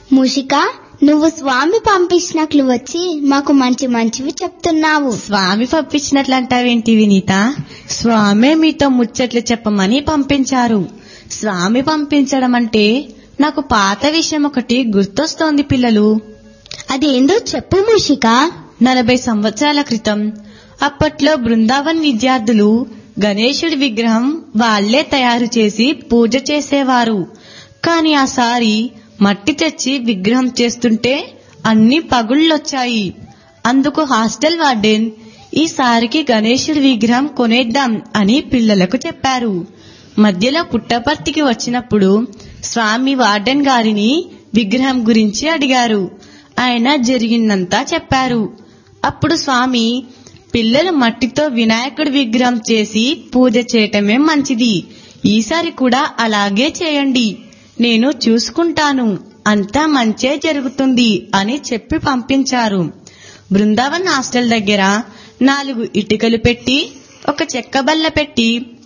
మూషిక నువ్వు స్వామి పంపించినట్లు వచ్చి మాకు మంచి మంచివి చెప్తున్నావు స్వామి పంపించినట్లంటావేంటి వినీత స్వామే మీతో ముచ్చట్లు చెప్పమని పంపించారు స్వామి పంపించడం అంటే నాకు పాత విషయం ఒకటి గుర్తొస్తోంది పిల్లలు అదేందో చెప్పు మూషిక నలభై సంవత్సరాల క్రితం అప్పట్లో బృందావన్ విద్యార్థులు గణేశుడి విగ్రహం వాళ్లే తయారు చేసి పూజ చేసేవారు కాని ఆసారి మట్టి తెచ్చి విగ్రహం చేస్తుంటే అన్ని పగుళ్ళొచ్చాయి అందుకు హాస్టల్ వార్డెన్ ఈసారికి గణేశుడి విగ్రహం కొనేద్దాం అని పిల్లలకు చెప్పారు మధ్యలో పుట్టపర్తికి వచ్చినప్పుడు స్వామి వార్డెన్ గారిని విగ్రహం గురించి అడిగారు ఆయన జరిగిందంతా చెప్పారు అప్పుడు స్వామి పిల్లలు మట్టితో వినాయకుడి విగ్రహం చేసి పూజ చేయటమే మంచిది ఈసారి కూడా అలాగే చేయండి నేను చూసుకుంటాను అంతా మంచే జరుగుతుంది అని చెప్పి పంపించారు బృందావన్ హాస్టల్ దగ్గర నాలుగు ఇటుకలు పెట్టి ఒక చెక్క బల్ల పెట్టి